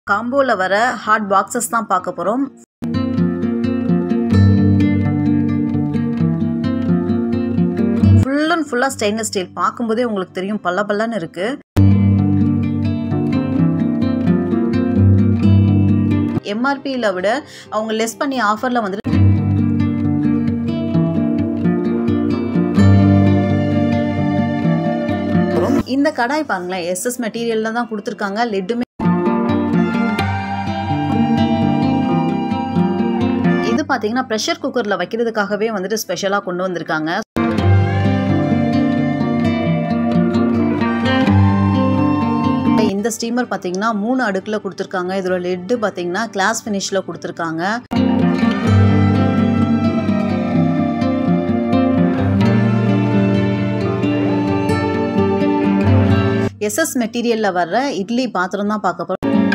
காம்போவில் வர hot boxes தான் பார்க்க போகிறோம் ஃபுல் அண்ட் ஃபுல்லாக ஸ்டெயின்லெஸ் ஸ்டீல் பார்க்கும்போதே உங்களுக்கு தெரியும் பல்ல பல்லன்னு இருக்குது எம்ஆர்பியில் விட அவங்க லெஸ் பண்ணி ஆஃபரில் வந்துட்டு இந்த கடாய் பாருங்களேன் எஸ்எஸ் மெட்டீரியலில் தான் கொடுத்துருக்காங்க லெட்டுமே இது பார்த்தீங்கன்னா ப்ரெஷர் குக்கரில் வைக்கிறதுக்காகவே வந்துட்டு ஸ்பெஷலாக கொண்டு வந்திருக்காங்க இந்த ஸ்டீமர் பார்த்தீங்கன்னா மூணு அடுக்கில் கொடுத்துருக்காங்க இதோட லெட்டு பார்த்தீங்கன்னா கிளாஸ் ஃபினிஷில் கொடுத்துருக்காங்க எஸ்எஸ் மெட்டீரியலில் வர்ற இட்லி பாத்திரம் தான் பார்க்க போகிறோம்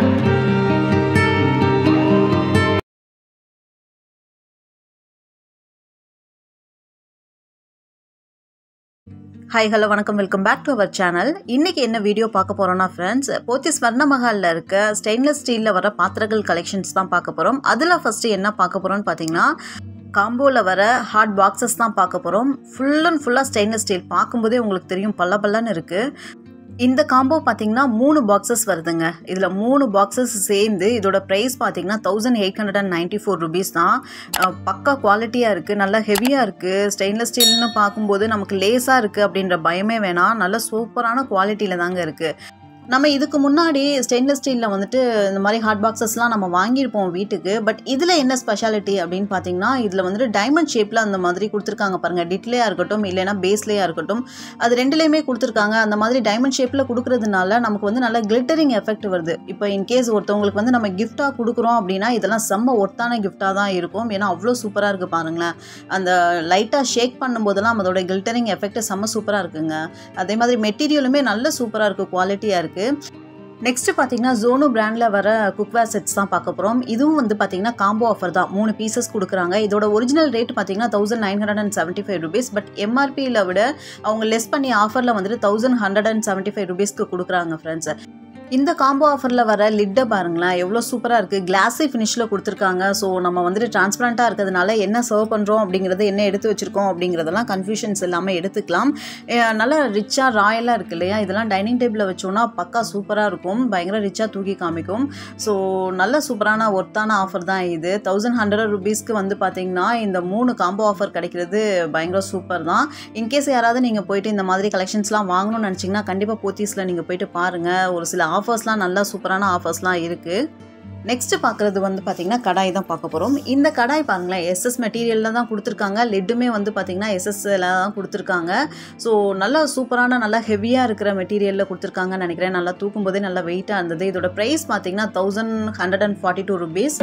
ஹாய் ஹலோ வணக்கம் welcome back to our channel இன்றைக்கி என்ன வீடியோ பார்க்க போகிறோம்னா ஃப்ரெண்ட்ஸ் போத்தி ஸ்வர்ணமஹாலில் இருக்க ஸ்டெயின்லெஸ் ஸ்டீலில் வர பாத்திரங்கள் கலெக்ஷன்ஸ் தான் பார்க்க போகிறோம் அதில் ஃபஸ்ட்டு என்ன பார்க்க போகிறோம்னு பார்த்தீங்கன்னா காம்போவில் வர ஹாட் பாக்ஸஸ் தான் பார்க்க போகிறோம் ஃபுல் அண்ட் ஃபுல்லாக ஸ்டெயின்லெஸ் ஸ்டீல் பார்க்கும்போதே உங்களுக்கு தெரியும் பல்ல பல்லன்னு இருக்குது இந்த காம்போ பார்த்தீங்கன்னா மூணு பாக்ஸஸ் வருதுங்க இதில் மூணு பாக்ஸஸ் சேர்ந்து இதோட ப்ரைஸ் பார்த்தீங்கன்னா thousand eight hundred and ninety four rupees தான் பக்கா குவாலிட்டியாக இருக்குது நல்லா ஹெவியாக இருக்குது ஸ்டெயின்லெஸ் ஸ்டீல்னு பார்க்கும்போது நமக்கு லேஸாக இருக்குது அப்படின்ற பயமே வேணாம் நல்ல சூப்பரான குவாலிட்டியில் தாங்க இருக்குது நம்ம இதுக்கு முன்னாடி ஸ்டெயின்லெஸ் ஸ்டீலில் வந்துட்டு இந்த மாதிரி ஹாட் பாக்ஸஸ்லாம் நம்ம வாங்கியிருப்போம் வீட்டுக்கு பட் இதில் என்ன ஸ்பெஷாலிட்டி அப்படின்னு பார்த்தீங்கன்னா இதில் வந்துட்டு டைமண்ட் ஷேப்பில் அந்த மாதிரி கொடுத்துருக்காங்க பாருங்கள் டிட்லேயாக இருக்கட்டும் இல்லைனா பேஸ்லேயாக இருக்கட்டும் அது ரெண்டுலேயுமே கொடுத்துருக்காங்க அந்த மாதிரி டைமண்ட் ஷேப்பில் கொடுக்குறதுனால நமக்கு வந்து நல்ல கிளிட்டரிங் எஃபெக்ட் வருது இப்போ இன்கேஸ் ஒருத்தவங்களுக்கு வந்து நம்ம கிஃப்டாக கொடுக்குறோம் அப்படின்னா இதெல்லாம் செம்ம ஒர்த்தான கிஃப்டாக தான் இருக்கும் ஏன்னா அவ்வளோ சூப்பராக இருக்குது பாருங்களேன் அந்த லைட்டாக ஷேக் பண்ணும்போதெல்லாம் அதோட கில்டரிங் எஃபெக்ட் செம்ம சூப்பராக இருக்குங்க அதே மாதிரி மெட்டீரியலுமே நல்ல சூப்பராக இருக்குது குவாலிட்டியாக இருக்குது நெக்ஸ்ட் பார்த்தீங்கன்னா ஜோனோ பிராண்டில் வர குக்வேர் செட்ஸ் தான் பார்க்க போகிறோம் இதுவும் வந்து பார்த்தீங்கன்னா காம்போ ஆஃபர் தான் மூணு பீசஸ் கொடுக்குறாங்க இதோட ஒரிஜினல் ரேட் பார்த்தீங்கன்னா thousand nine hundred and seventy five rupees but எம்ஆர்பியில் விட அவங்க லெஸ் பண்ணி ஆஃபரில் வந்துட்டு thousand hundred and seventy five ருபீஸ்க்கு கொடுக்குறாங்க ஃப்ரெண்ட்ஸ் இந்த காம்போ ஆஃபரில் வர லிட்டை பாருங்களேன் எவ்வளோ சூப்பராக இருக்குது கிளாஸி ஃபினிஷில் கொடுத்துருக்காங்க ஸோ நம்ம வந்துட்டு டிரான்ஸ்பரண்ட்டாக இருக்கிறதுனால என்ன சர்வ் பண்ணுறோம் அப்படிங்கிறது என்ன எடுத்து வச்சுருக்கோம் அப்படிங்கிறதெல்லாம் கன்ஃபியூஷன்ஸ் இல்லாமல் எடுத்துக்கலாம் நல்லா ரிச்சாக ராயலாக இருக்குது இல்லையா இதெல்லாம் டைனிங் டேபிளில் வச்சோன்னா பக்கா சூப்பராக இருக்கும் பயங்கர ரிச்சாக தூக்கி காமிக்கும் ஸோ நல்ல சூப்பரான ஒர்த்தான ஆஃபர் தான் இது தௌசண்ட் ஹண்ட்ரட் ருபீஸ்க்கு வந்து பார்த்தீங்கன்னா இந்த மூணு காம்போ ஆஃபர் கிடைக்கிறது பயங்கர சூப்பர் தான் இன்கேஸ் யாராவது நீங்கள் போயிட்டு இந்த மாதிரி கலெக்ஷன்ஸ்லாம் வாங்கணும்னு நினச்சிங்கன்னா கண்டிப்பாக போத்தீஸில் நீங்கள் போயிட்டு பாருங்கள் ஒரு சில ஆஃபர்ஸ்லாம் நல்லா சூப்பரான ஆஃபர்ஸ்லாம் இருக்குது நெக்ஸ்ட்டு பார்க்குறது வந்து பார்த்திங்கன்னா கடாய் தான் பார்க்க போகிறோம் இந்த கடாய் பாருங்களேன் எஸ்எஸ் மெட்டீரியலில் தான் கொடுத்துருக்காங்க லெட்டுமே வந்து பார்த்திங்கன்னா எஸ்எஸ்ல தான் கொடுத்துருக்காங்க ஸோ நல்லா சூப்பரான நல்லா ஹெவியாக இருக்கிற மெட்டீரியலில் கொடுத்துருக்காங்கன்னு நினைக்கிறேன் நல்லா தூக்கும் போதே நல்லா வெயிட்டாக இருந்தது இதோட ப்ரைஸ் பார்த்திங்கன்னா thousand hundred and forty two rupees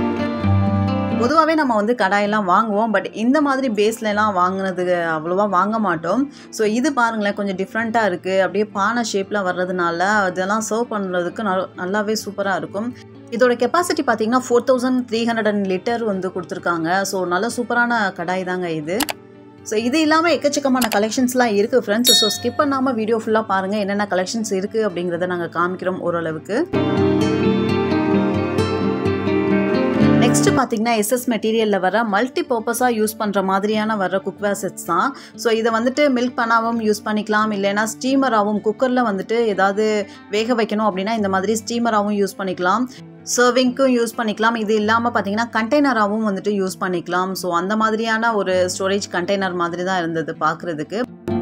பொதுவாகவே நம்ம வந்து கடாயெல்லாம் வாங்குவோம் பட் இந்த மாதிரி பேஸ்லலாம் வாங்கினது அவ்வளோவா வாங்க மாட்டோம் ஸோ இது பாருங்களேன் கொஞ்சம் டிஃப்ரெண்ட்டாக இருக்குது அப்படியே பானை ஷேப்பில் வர்றதுனால அதெல்லாம் சர்வ் பண்ணுறதுக்கு நல்லாவே சூப்பராக இருக்கும் இதோட கெப்பாசிட்டி பார்த்தீங்கன்னா four thousand three hundred and litre வந்து கொடுத்துருக்காங்க ஸோ நல்ல சூப்பரான கடாய் தாங்க இது ஸோ இது இல்லாமல் எக்கச்சக்கமான கலெக்ஷன்ஸ்லாம் இருக்குது ஃப்ரெண்ட்ஸ் ஸோ ஸ்கிப் பண்ணாமல் வீடியோ ஃபுல்லாக பாருங்கள் என்னென்ன கலெக்ஷன்ஸ் இருக்குது அப்படிங்கிறத நாங்கள் காமிக்கிறோம் ஓரளவுக்கு நெக்ஸ்ட் பார்த்தீங்கன்னா எஸ்எஸ் மெட்டீரியலில் வர மல்டி பர்பஸாக யூஸ் பண்ணுற மாதிரியான வர குக்வேர் செட்ஸ் தான் ஸோ இதை வந்துட்டு மில்க் பண்ணாவும் யூஸ் பண்ணிக்கலாம் இல்லைனா ஸ்டீமராகவும் குக்கரில் வந்துட்டு ஏதாவது வேக வைக்கணும் அப்படின்னா இந்த மாதிரி ஸ்டீமராகவும் யூஸ் பண்ணிக்கலாம் சர்விங்க்கும் யூஸ் பண்ணிக்கலாம் இது இல்லாமல் பார்த்தீங்கன்னா கண்டெய்னராகவும் வந்துட்டு யூஸ் பண்ணிக்கலாம் ஸோ அந்த மாதிரியான ஒரு ஸ்டோரேஜ் கண்டெய்னர் மாதிரி தான் இருந்தது பார்க்குறதுக்கு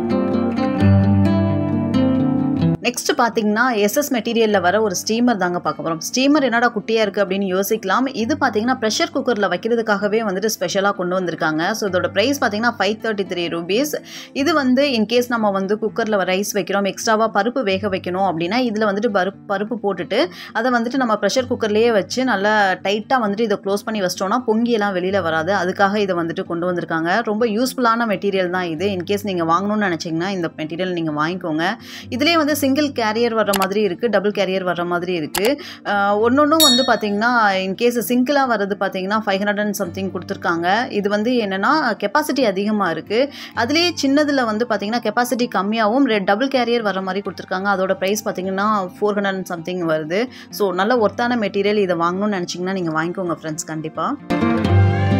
நெக்ஸ்ட் பார்த்தீங்கன்னா எஸ்எஸ் மெட்டீரியலில் வர ஒரு ஸ்டீமர் தாங்க பார்க்க போகிறோம் ஸ்டீமர் என்னடா குட்டியாக இருக்குது அப்படின்னு யோசிக்கலாம் இது பார்த்தீங்கன்னா ப்ரெஷர் குக்கரில் வைக்கிறதுக்காகவே வந்துட்டு ஸ்பெஷலாக கொண்டு வந்திருக்காங்க ஸோ இதோட ப்ரைஸ் பார்த்தீங்கன்னா ஃபைவ் தேர்ட்டி த்ரீ ருபீஸ் இது வந்து இன்கேஸ் நம்ம வந்து குக்கரில் ரைஸ் வைக்கிறோம் எக்ஸ்ட்ராவாக பருப்பு வேக வைக்கணும் அப்படின்னா இதில் வந்துட்டு பருப்பு பருப்பு போட்டுட்டு அதை வந்துட்டு நம்ம ப்ரெஷர் குக்கர்லேயே வச்சு நல்லா டைட்டாக வந்துட்டு இதை க்ளோஸ் பண்ணி வச்சிட்டோம்னா பொங்கியெல்லாம் வெளியில் வராது அதுக்காக இதை வந்துட்டு கொண்டு வந்திருக்காங்க ரொம்ப யூஸ்ஃபுல்லான மெட்டீரியல் தான் இது இன்கேஸ் நீங்கள் வாங்கணும்னு நினச்சிங்கன்னா இந்த மெட்டீரியல் நீங்கள் வாங்கிக்கோங்க இதிலே வந்து சிங்கிள் சிங்கிள் கேரியர் வர்ற மாதிரி இருக்குது டபுள் கேரியர் வர்ற மாதிரி இருக்குது ஒன்றொன்றும் வந்து பார்த்திங்கன்னா இன்கேஸ் சிங்கிளாக வர்றது பார்த்திங்கன்னா ஃபைவ் ஹண்ட்ரட் அண்ட் சம்திங் கொடுத்துருக்காங்க இது வந்து என்னென்னா கெப்பாசிட்டி அதிகமாக இருக்குது அதுலேயே சின்னதில் வந்து பார்த்திங்கன்னா கெப்பாசிட்டி கம்மியாகவும் ரெ டபுள் கேரியர் வர மாதிரி கொடுத்துருக்காங்க அதோட ப்ரைஸ் பார்த்திங்கன்னா ஃபோர் ஹண்ட்ரட் அண்ட் சம்திங் வருது ஸோ நல்ல ஒர்த்தான மெட்டீரியல் இதை வாங்கணும்னு நினச்சிங்கன்னா நீங்கள் வாங்கிக்கோங்க ஃப்ரெண்ட்ஸ் கண்டிப்பாக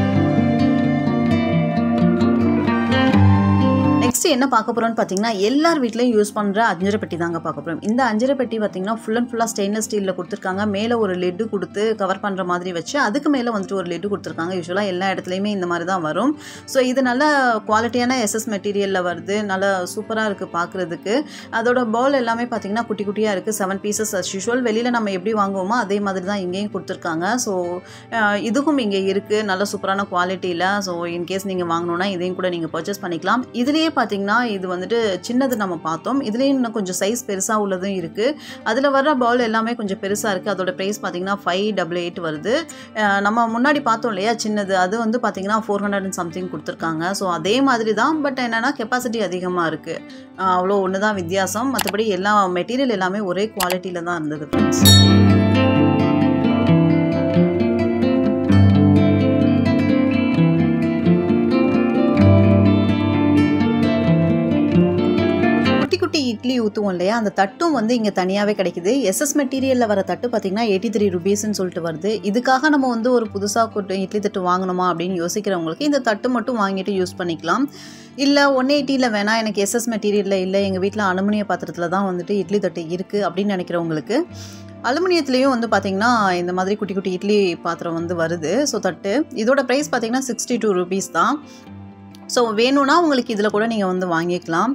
நெக்ஸ்ட் என்ன பார்க்க போகிறோம்னு பார்த்தீங்கன்னா எல்லார் வீட்லையும் யூஸ் பண்ணுற அஞ்சரை பெட்டி தாங்க பார்க்க போகிறோம் இந்த அஞ்சரை பெட்டி பார்த்தீங்கன்னா ஃபுல் அண்ட் ஃபுல்லாக ஸ்டெயின்லெஸ் ஸ்டீலில் கொடுத்துருக்காங்க மேலே ஒரு லெட்டு கொடுத்து கவர் பண்ணுற மாதிரி வச்சு அதுக்கு மேலே வந்துட்டு ஒரு லெட்டு கொடுத்துருக்காங்க யூஸ்வலாக எல்லா இடத்துலையுமே இந்த மாதிரி தான் வரும் ஸோ இது நல்ல குவாலிட்டியான எஸ்எஸ் மெட்டீரியலில் வருது நல்லா சூப்பராக இருக்குது பார்க்குறதுக்கு அதோட பால் எல்லாமே பார்த்தீங்கன்னா குட்டி குட்டியாக இருக்குது செவன் பீசஸ் அஸ் யூஷுவல் வெளியில் நம்ம எப்படி வாங்குவோமோ அதே மாதிரி தான் இங்கேயும் கொடுத்துருக்காங்க ஸோ இதுவும் இங்கே இருக்குது நல்ல சூப்பரான குவாலிட்டியில் ஸோ இன்கேஸ் நீங்கள் வாங்கணுன்னா இதையும் கூட நீங்கள் பர்ச்சேஸ் பண்ணிக்கலாம் இதுலேயே பார்த்தீங்கன்னா இது வந்துட்டு சின்னது நம்ம பார்த்தோம் இதுலேயும் இன்னும் கொஞ்சம் சைஸ் பெருசாக உள்ளதும் இருக்குது அதில் வர்ற பால் எல்லாமே கொஞ்சம் பெருசாக இருக்குது அதோட ப்ரைஸ் பார்த்தீங்கன்னா ஃபைவ் டபுள் எயிட் வருது நம்ம முன்னாடி பார்த்தோம் இல்லையா சின்னது அது வந்து பார்த்தீங்கன்னா ஃபோர் ஹண்ட்ரட் அண்ட் சம்திங் கொடுத்துருக்காங்க ஸோ அதே மாதிரி தான் பட் என்னென்னா கெப்பாசிட்டி அதிகமாக இருக்குது அவ்வளோ ஒன்று தான் வித்தியாசம் மற்றபடி எல்லா மெட்டீரியல் எல்லாமே ஒரே குவாலிட்டியில் தான் இருந்தது ஃப்ரெண்ட்ஸ் குட்டி இட்லி ஊற்றுவோம் இல்லையா அந்த தட்டும் வந்து இங்கே தனியாகவே கிடைக்குது எஸ்எஸ் மெட்டீரியலில் வர தட்டு பார்த்திங்கன்னா எயிட்டி த்ரீ ருபீஸ்ன்னு சொல்லிட்டு வருது இதுக்காக நம்ம வந்து ஒரு புதுசாக கொட்டு இட்லி தட்டு வாங்கணுமா அப்படின்னு யோசிக்கிறவங்களுக்கு இந்த தட்டு மட்டும் வாங்கிட்டு யூஸ் பண்ணிக்கலாம் இல்லை ஒன் எயிட்டியில் வேணால் எனக்கு எஸ்எஸ் மெட்டீரியலில் இல்லை எங்கள் வீட்டில் அலுமினிய பாத்திரத்தில் தான் வந்துட்டு இட்லி தட்டு இருக்குது அப்படின்னு நினைக்கிறவங்களுக்கு அலுமினியத்துலேயும் வந்து பார்த்திங்கன்னா இந்த மாதிரி குட்டி குட்டி இட்லி பாத்திரம் வந்து வருது ஸோ தட்டு இதோட ப்ரைஸ் பார்த்திங்கன்னா சிக்ஸ்டி டூ ருபீஸ் தான் ஸோ வேணும்னா உங்களுக்கு இதில் கூட நீங்கள் வந்து வாங்கிக்கலாம்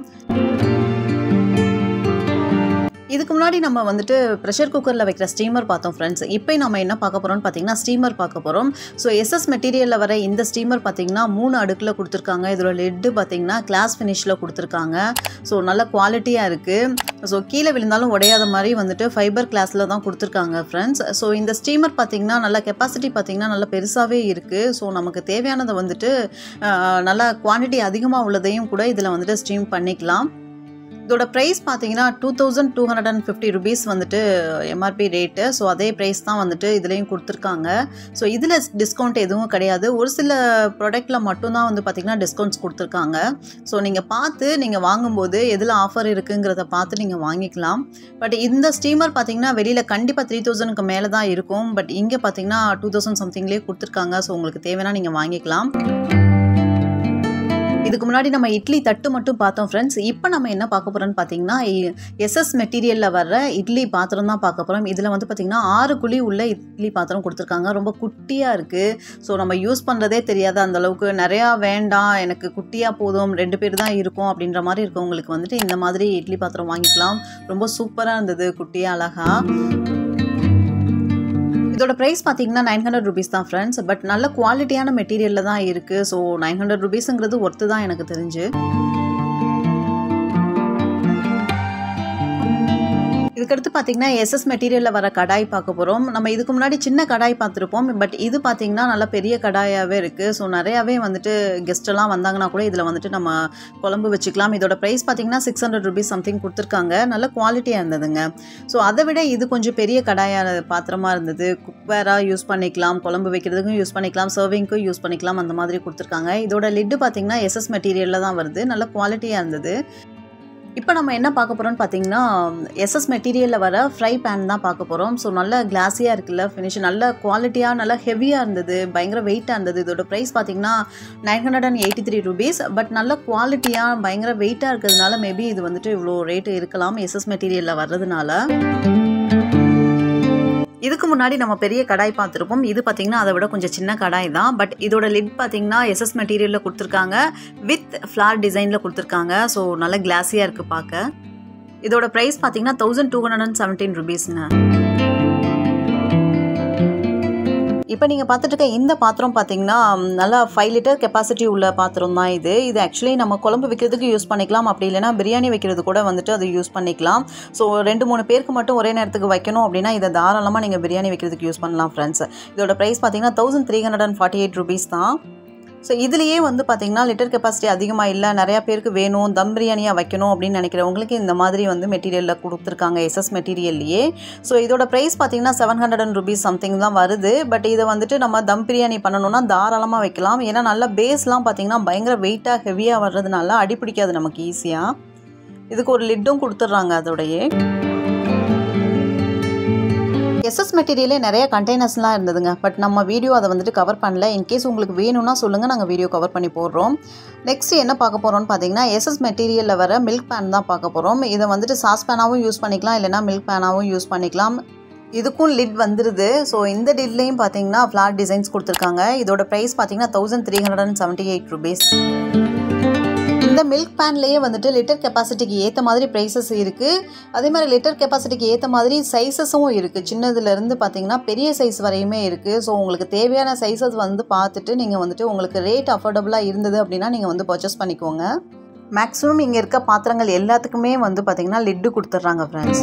இதுக்கு முன்னாடி நம்ம வந்துட்டு ப்ரெஷர் குக்கரில் வைக்கிற ஸ்டீமர் பார்த்தோம் ஃப்ரெண்ட்ஸ் இப்போ நம்ம என்ன பார்க்க போகிறோம்னு பார்த்தீங்கன்னா ஸ்டீமர் பார்க்க போகிறோம் ஸோ எஸ்எஸ் மெட்டீரியலில் வர இந்த ஸ்டீமர் பார்த்தீங்கன்னா மூணு அடுக்கில் கொடுத்துருக்காங்க இதோட லெட்டு பார்த்தீங்கன்னா கிளாஸ் ஃபினிஷில் கொடுத்துருக்காங்க ஸோ நல்ல குவாலிட்டியாக இருக்குது ஸோ கீழே விழுந்தாலும் உடையாத மாதிரி வந்துட்டு ஃபைபர் கிளாஸில் தான் கொடுத்துருக்காங்க ஃப்ரெண்ட்ஸ் ஸோ இந்த ஸ்டீமர் பார்த்திங்கன்னா நல்ல கெப்பாசிட்டி பார்த்திங்கன்னா நல்லா பெருசாகவே இருக்குது ஸோ நமக்கு தேவையானதை வந்துட்டு நல்லா குவான்டிட்டி அதிகமாக உள்ளதையும் கூட இதில் வந்துட்டு ஸ்டீம் பண்ணிக்கலாம் இதோட ப்ரைஸ் பார்த்தீங்கன்னா two thousand two hundred and fifty rupees வந்துட்டு எம்ஆர்பி ரேட்டு ஸோ அதே ப்ரைஸ் தான் வந்துட்டு இதுலேயும் கொடுத்துருக்காங்க ஸோ இதில் டிஸ்கவுண்ட் எதுவும் கிடையாது ஒரு சில ப்ராடக்ட்டில் மட்டும்தான் வந்து பார்த்திங்கன்னா டிஸ்கவுண்ட்ஸ் கொடுத்துருக்காங்க ஸோ நீங்கள் பார்த்து நீங்கள் வாங்கும்போது எதில் ஆஃபர் இருக்குங்கிறத பார்த்து நீங்கள் வாங்கிக்கலாம் பட் இந்த ஸ்டீமர் பார்த்தீங்கன்னா வெளியில் கண்டிப்பாக த்ரீ தௌசண்ட்க்கு மேலே தான் இருக்கும் பட் இங்கே பார்த்தீங்கன்னா டூ தௌசண்ட் சம்திங்லேயே கொடுத்துருக்காங்க ஸோ உங்களுக்கு தேவைன்னா நீங்கள் வாங்கிக்கலாம் இதுக்கு முன்னாடி நம்ம இட்லி தட்டு மட்டும் பார்த்தோம் ஃப்ரெண்ட்ஸ் இப்போ நம்ம என்ன பார்க்க போகிறோம்னு பார்த்தீங்கன்னா எஸ்எஸ் மெட்டீரியலில் வர்ற இட்லி பாத்திரம் தான் பார்க்க போகிறோம் இதில் வந்து பார்த்திங்கன்னா ஆறு குழி உள்ள இட்லி பாத்திரம் கொடுத்துருக்காங்க ரொம்ப குட்டியாக இருக்குது ஸோ நம்ம யூஸ் பண்ணுறதே தெரியாது அந்தளவுக்கு நிறையா வேண்டாம் எனக்கு குட்டியாக போதும் ரெண்டு பேர் தான் இருக்கும் அப்படின்ற மாதிரி இருக்கவங்களுக்கு வந்துட்டு இந்த மாதிரி இட்லி பாத்திரம் வாங்கிக்கலாம் ரொம்ப சூப்பராக இருந்தது குட்டியாக அழகாக இதோட ப்ரைஸ் பார்த்தீங்கன்னா நைன் ஹண்ட்ரட் ருபீஸ் தான் ஃப்ரெண்ட்ஸ் பட் நல்ல குவாலிட்டியான மெட்டீரியலில் தான் இருக்குது ஸோ நைன் ஹண்ட்ரட் ருபீஸுங்கிறது ஒர்த்து தான் எனக்கு தெரிஞ்சு இதுக்கடுத்து பார்த்தீங்கன்னா எஸ்எஸ் மெட்டீரியலில் வர கடாய் பார்க்க போகிறோம் நம்ம இதுக்கு முன்னாடி சின்ன கடாய் பார்த்துருப்போம் பட் இது பார்த்தீங்கன்னா நல்ல பெரிய கடாயாகவே இருக்குது ஸோ நிறையாவே வந்துட்டு கெஸ்ட்டெல்லாம் வந்தாங்கன்னா கூட இதில் வந்துட்டு நம்ம குழம்பு வச்சுக்கலாம் இதோட ப்ரைஸ் பார்த்தீங்கன்னா சிக்ஸ் ஹண்ட்ரட் ருபீஸ் சம்திங் கொடுத்துருக்காங்க நல்ல குவாலிட்டியாக இருந்ததுங்க ஸோ அதை விட இது கொஞ்சம் பெரிய கடாயாக பாத்திரமாக இருந்தது குக்வேராக யூஸ் பண்ணிக்கலாம் குழம்பு வைக்கிறதுக்கும் யூஸ் பண்ணிக்கலாம் சர்விங்க்கும் யூஸ் பண்ணிக்கலாம் அந்த மாதிரி கொடுத்துருக்காங்க இதோட லிட்டு பார்த்தீங்கன்னா எஸ்எஸ் மெட்டீரியலில் தான் வருது நல்ல குவாலிட்டியாக இருந்தது இப்போ நம்ம என்ன பார்க்க போகிறோம்னு பார்த்தீங்கன்னா எஸ்எஸ் மெட்டீரியலில் வர ஃப்ரை பேன் தான் பார்க்க போகிறோம் ஸோ நல்ல கிளாஸியாக இருக்குல்ல ஃபினிஷ் நல்ல குவாலிட்டியாக நல்லா ஹெவியாக இருந்தது பயங்கர வெயிட்டாக இருந்தது இதோட ப்ரைஸ் பார்த்தீங்கன்னா nine hundred and eighty three rupees but நல்ல குவாலிட்டியாக பயங்கர வெயிட்டாக இருக்கிறதுனால மேபி இது வந்துட்டு இவ்வளோ ரேட்டு இருக்கலாம் எஸ்எஸ் மெட்டீரியலில் வர்றதுனால இதுக்கு முன்னாடி நம்ம பெரிய கடாய் பார்த்துருப்போம் இது பார்த்தீங்கன்னா அதை விட கொஞ்சம் சின்ன கடாய் தான் பட் இதோட லிட் பார்த்தீங்கன்னா எஸ்எஸ் மெட்டீரியலில் கொடுத்துருக்காங்க வித் ஃப்ளார் டிசைனில் கொடுத்துருக்காங்க ஸோ நல்ல கிளாஸியாக இருக்குது பார்க்க இதோட ப்ரைஸ் பார்த்தீங்கன்னா thousand two hundred and seventeen ருபீஸ்ங்க இப்போ நீங்கள் பார்த்துட்டு இருக்க இந்த பாத்திரம் பார்த்தீங்கன்னா நல்லா ஃபைவ் லிட்டர் கெப்பாசிட்டி உள்ள பாத்திரம் தான் இது இது ஆக்சுவலி நம்ம குழம்பு வைக்கிறதுக்கு யூஸ் பண்ணிக்கலாம் அப்படி இல்லைனா பிரியாணி வைக்கிறது கூட வந்துட்டு அது யூஸ் பண்ணிக்கலாம் ஸோ ரெண்டு மூணு பேருக்கு மட்டும் ஒரே நேரத்துக்கு வைக்கணும் அப்படின்னா இதை தாராளமாக நீங்கள் பிரியாணி வைக்கிறதுக்கு யூஸ் பண்ணலாம் ஃப்ரெண்ட்ஸ் இதோட ப்ரைஸ் பார்த்தீங்கன்னா thousand three hundred and forty eight rupees தான் ஸோ இதுலேயே வந்து பார்த்திங்கன்னா லிட்டர் கெப்பாசிட்டி அதிகமாக இல்லை நிறையா பேருக்கு வேணும் தம் பிரியாணியாக வைக்கணும் அப்படின்னு நினைக்கிறவங்களுக்கு இந்த மாதிரி வந்து மெட்டீரியலில் கொடுத்துருக்காங்க எஸ்எஸ் மெட்டீரியல்லையே ஸோ இதோட ப்ரைஸ் பார்த்திங்கன்னா seven hundred and rupees something தான் வருது பட் இதை வந்துட்டு நம்ம தம் பிரியாணி பண்ணணும்னா தாராளமாக வைக்கலாம் ஏன்னா நல்ல பேஸ்லாம் பார்த்திங்கன்னா பயங்கர வெயிட்டாக ஹெவியாக வர்றதுனால அடி பிடிக்காது நமக்கு ஈஸியாக இதுக்கு ஒரு லிட்டும் கொடுத்துட்றாங்க அதோடையே எஸ்எஸ் மெட்டீரியலே நிறைய கண்டெய்னர்ஸ்லாம் இருந்ததுங்க பட் நம்ம வீடியோ அதை வந்துட்டு கவர் பண்ணல இன்கேஸ் உங்களுக்கு வேணும்னா சொல்லுங்கள் நாங்கள் வீடியோ கவர் பண்ணி போடுறோம் நெக்ஸ்ட் என்ன பார்க்க போகிறோம்னு பார்த்தீங்கன்னா எஸ்எஸ் மெட்டீரியலில் வர மில்க் பேன் தான் பார்க்க போகிறோம் இதை வந்துட்டு சாஸ் பேனாகவும் யூஸ் பண்ணிக்கலாம் இல்லைனா மில்க் பேனாகவும் யூஸ் பண்ணிக்கலாம் இதுக்கும் லிட் வந்துடுது ஸோ இந்த லிட்லேயும் பார்த்தீங்கன்னா ஃப்ளாட் டிசைன்ஸ் கொடுத்துருக்காங்க இதோட ப்ரைஸ் பார்த்தீங்கன்னா thousand three hundred and seventy eight rupees இந்த மில்க் பேன்லேயே வந்துட்டு லிட்டர் கெப்பாசிட்டிக்கு ஏற்ற மாதிரி ப்ரைஸஸ் இருக்குது அதே மாதிரி லிட்டர் கெப்பாசிட்டிக்கு ஏற்ற மாதிரி சைஸஸும் இருக்குது சின்னதுலேருந்து பார்த்தீங்கன்னா பெரிய சைஸ் வரையுமே இருக்குது ஸோ உங்களுக்கு தேவையான சைஸஸ் வந்து பார்த்துட்டு நீங்கள் வந்துட்டு உங்களுக்கு ரேட் அஃபோர்டபுளாக இருந்தது அப்படின்னா நீங்கள் வந்து பர்ச்சேஸ் பண்ணிக்கோங்க மேக்ஸிமம் இங்கே இருக்க பாத்திரங்கள் எல்லாத்துக்குமே வந்து பார்த்திங்கன்னா லிட்டு கொடுத்துட்றாங்க ஃப்ரெண்ட்ஸ்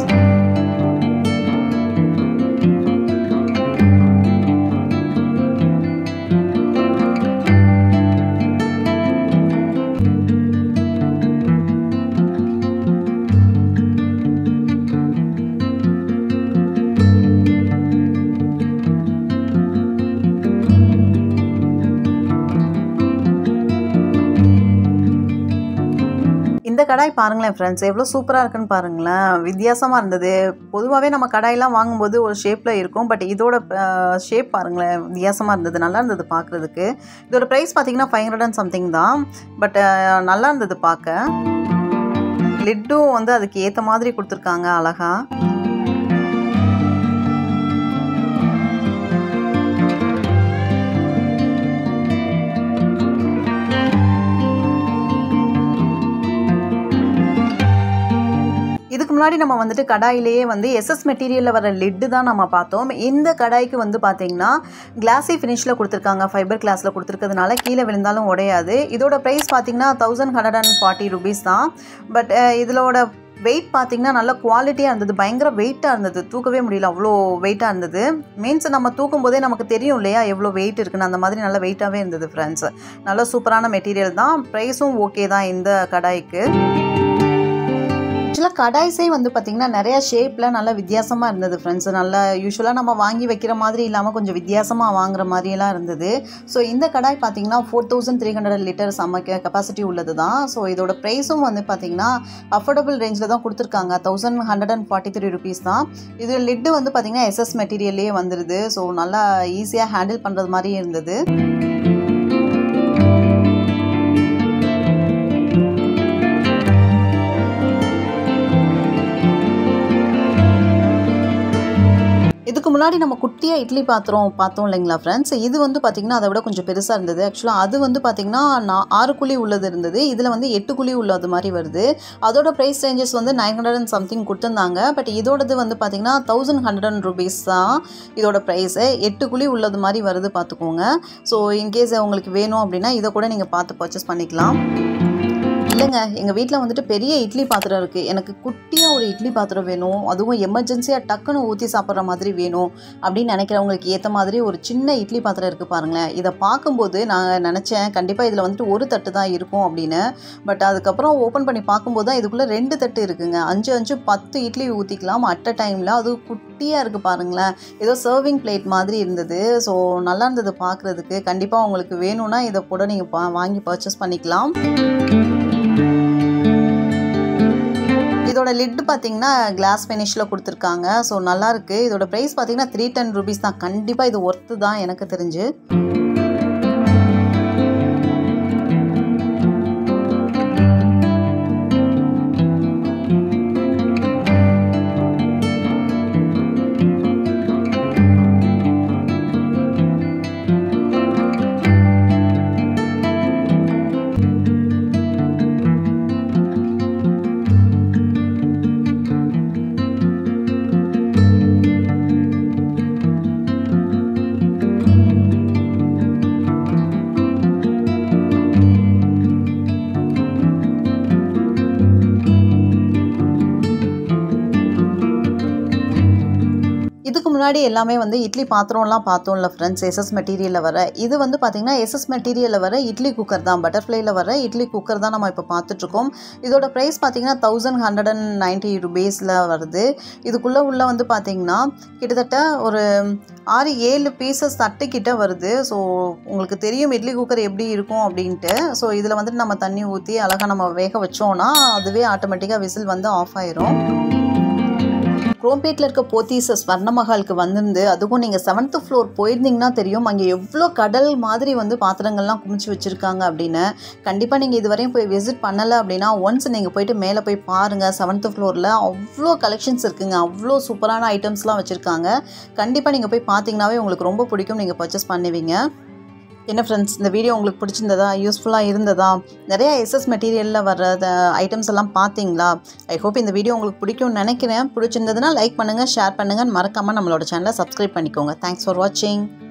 இந்த கடாய் பாருங்களேன் ஃப்ரெண்ட்ஸ் எவ்வளோ சூப்பராக இருக்குன்னு பாருங்களேன் வித்தியாசமாக இருந்தது பொதுவாகவே நம்ம கடாயெல்லாம் வாங்கும்போது ஒரு ஷேப்பில் இருக்கும் பட் இதோட ஷேப் பாருங்களேன் வித்தியாசமாக இருந்தது நல்லா இருந்தது பார்க்குறதுக்கு இதோட ப்ரைஸ் பார்த்தீங்கன்னா ஃபைவ் ஹண்ட்ரட் அண்ட் சம்திங் தான் பட் நல்லா இருந்தது பார்க்க லிட்டும் வந்து அதுக்கு ஏற்ற மாதிரி கொடுத்துருக்காங்க அழகாக இதுக்கு முன்னாடி நம்ம வந்துட்டு கடாயிலேயே வந்து எஸ்எஸ் மெட்டீரியலில் வர லிட்டு தான் நம்ம பார்த்தோம் இந்த கடாய்க்கு வந்து பார்த்தீங்கன்னா கிளாஸி ஃபினிஷில் கொடுத்துருக்காங்க ஃபைபர் கிளாஸில் கொடுத்துருக்கிறதுனால கீழே விழுந்தாலும் உடையாது இதோட ப்ரைஸ் பார்த்தீங்கன்னா thousand hundred and forty rupees தான் பட் இதோட வெயிட் பார்த்தீங்கன்னா நல்ல குவாலிட்டியாக இருந்தது பயங்கர வெயிட்டாக இருந்தது தூக்கவே முடியல அவ்வளோ வெயிட்டாக இருந்தது மீன்ஸ் நம்ம தூக்கும் போதே நமக்கு தெரியும் இல்லையா எவ்வளோ வெயிட் இருக்குன்னு அந்த மாதிரி நல்ல வெயிட்டாகவே இருந்தது ஃப்ரெண்ட்ஸ் நல்ல சூப்பரான மெட்டீரியல் தான் ப்ரைஸும் ஓகே தான் இந்த கடாய்க்கு ஆக்சுவலாக கடாய்ஸே வந்து பார்த்திங்கன்னா நிறையா ஷேப்பில் நல்லா வித்தியாசமாக இருந்தது ஃப்ரெண்ட்ஸ் நல்லா யூஸ்வலாக நம்ம வாங்கி வைக்கிற மாதிரி இல்லாமல் கொஞ்சம் வித்தியாசமாக வாங்குற மாதிரியெல்லாம் இருந்தது ஸோ இந்த கடாய் பார்த்திங்கன்னா four thousand three hundred litre சமைக்க கெப்பாசிட்டி உள்ளது தான் ஸோ இதோட ப்ரைஸும் வந்து பார்த்திங்கன்னா அஃபோர்டபுள் ரேஞ்சில் தான் கொடுத்துருக்காங்க thousand hundred and forty three rupees தான் இது லிட்டு வந்து பார்த்திங்கன்னா எஸ்எஸ் மெட்டீரியல்லே வந்துடுது ஸோ நல்லா ஈஸியாக ஹேண்டில் பண்ணுறது மாதிரி இருந்தது இதுக்கு முன்னாடி நம்ம குட்டியாக இட்லி பாத்திரம் பார்த்தோம் இல்லைங்களா ஃப்ரெண்ட்ஸ் இது வந்து பார்த்திங்கன்னா அதை விட கொஞ்சம் பெருசாக இருந்தது ஆக்சுவலாக அது வந்து பார்த்திங்கன்னா நான் ஆறு குழி உள்ளது இருந்தது இதில் வந்து எட்டு குழி உள்ளது மாதிரி வருது அதோட ப்ரைஸ் ரேஞ்சஸ் வந்து நைன் ஹண்ட்ரட் அண்ட் சம்திங் கொடுத்துருந்தாங்க பட் இதோடது வந்து பார்த்திங்கன்னா தௌசண்ட் ஹண்ட்ரட் அண்ட் ருபீஸ் தான் இதோட ப்ரைஸு எட்டு குழி உள்ளது மாதிரி வருது பார்த்துக்கோங்க ஸோ இன்கேஸ் உங்களுக்கு வேணும் அப்படின்னா இதை கூட நீங்கள் பார்த்து பர்ச்சேஸ் பண்ணிக்கலாம் இல்லைங்க எங்கள் வீட்டில் வந்துட்டு பெரிய இட்லி பாத்திரம் இருக்குது எனக்கு குட்டியாக ஒரு இட்லி பாத்திரம் வேணும் அதுவும் எமர்ஜென்சியாக டக்குன்னு ஊற்றி சாப்பிட்ற மாதிரி வேணும் அப்படின்னு நினைக்கிறவங்களுக்கு ஏற்ற மாதிரி ஒரு சின்ன இட்லி பாத்திரம் இருக்குது பாருங்களேன் இதை பார்க்கும்போது நான் நினச்சேன் கண்டிப்பாக இதில் வந்துட்டு ஒரு தட்டு தான் இருக்கும் அப்படின்னு பட் அதுக்கப்புறம் ஓப்பன் பண்ணி பார்க்கும்போது தான் இதுக்குள்ளே ரெண்டு தட்டு இருக்குங்க அஞ்சு அஞ்சு பத்து இட்லி ஊற்றிக்கலாம் அட் அ டைமில் அது குட்டியாக இருக்குது பாருங்களேன் ஏதோ சர்விங் பிளேட் மாதிரி இருந்தது ஸோ நல்லா இருந்தது பார்க்குறதுக்கு கண்டிப்பாக உங்களுக்கு வேணும்னா இதை கூட நீங்கள் பா வாங்கி பர்ச்சேஸ் பண்ணிக்கலாம் இதோட லிட் பார்த்தீங்கன்னா கிளாஸ் ஃபினிஷில் கொடுத்துருக்காங்க ஸோ நல்லாயிருக்கு இதோட ப்ரைஸ் பார்த்தீங்கன்னா த்ரீ டென் ருபீஸ் தான் கண்டிப்பாக இது ஒர்த்து தான் எனக்கு தெரிஞ்சு முன்னாடி எல்லாமே வந்து இட்லி பாத்திரம்லாம் பார்த்தோம்ல ஃப்ரெண்ட்ஸ் எஸ்எஸ் மெட்டீரியலில் வர இது வந்து பார்த்திங்கன்னா எஸ்எஸ் மெட்டீரியலில் வர இட்லி குக்கர் தான் பட்டர்ஃப்ளைல வர இட்லி குக்கர் தான் நம்ம இப்போ பார்த்துட்ருக்கோம் இதோட ப்ரைஸ் பார்த்திங்கன்னா தௌசண்ட் ஹண்ட்ரட் அண்ட் நைன்ட்டி ருபீஸில் வருது இதுக்குள்ளே உள்ள வந்து பார்த்திங்கன்னா கிட்டத்தட்ட ஒரு ஆறு ஏழு பீசஸ் தட்டுக்கிட்ட வருது ஸோ உங்களுக்கு தெரியும் இட்லி குக்கர் எப்படி இருக்கும் அப்படின்ட்டு ஸோ இதில் வந்துட்டு நம்ம தண்ணி ஊற்றி அழகாக நம்ம வேக வச்சோன்னா அதுவே ஆட்டோமேட்டிக்காக விசில் வந்து ஆஃப் ஆயிரும் குரோம்பேட்டில் இருக்க போத்தீஸ் ஸ்வர்ணமஹாலுக்கு வந்திருந்து அதுவும் நீங்கள் செவன்த்து ஃப்ளோர் போயிருந்தீங்கன்னா தெரியும் அங்கே எவ்வளோ கடல் மாதிரி வந்து பாத்திரங்கள்லாம் குமிச்சு வச்சுருக்காங்க அப்படின்னு கண்டிப்பாக நீங்கள் இதுவரையும் போய் விசிட் பண்ணலை அப்படின்னா ஒன்ஸ் நீங்கள் போயிட்டு மேலே போய் பாருங்கள் செவன்த்து ஃப்ளோரில் அவ்வளோ கலெக்ஷன்ஸ் இருக்குங்க அவ்வளோ சூப்பரான ஐட்டம்ஸ்லாம் வச்சுருக்காங்க கண்டிப்பாக நீங்கள் போய் பார்த்தீங்கன்னாவே உங்களுக்கு ரொம்ப பிடிக்கும் நீங்கள் பர்ச்சேஸ் பண்ணுவீங்க என்ன ஃப்ரெண்ட்ஸ் இந்த வீடியோ உங்களுக்கு பிடிச்சிருந்ததா யூஸ்ஃபுல்லாக இருந்ததா நிறைய எஸ்எஸ் மெட்டீரியலில் வர்ற ஐட்டம்ஸ் எல்லாம் பார்த்தீங்களா ஐ ஹோப் இந்த வீடியோ உங்களுக்கு பிடிக்கும்னு நினைக்கிறேன் பிடிச்சிருந்ததுன்னா லைக் பண்ணுங்கள் ஷேர் பண்ணுங்கள் மறக்காமல் நம்மளோட சேனலை சப்ஸ்கிரைப் பண்ணிக்கோங்க தேங்க்ஸ் ஃபார் வாட்சிங்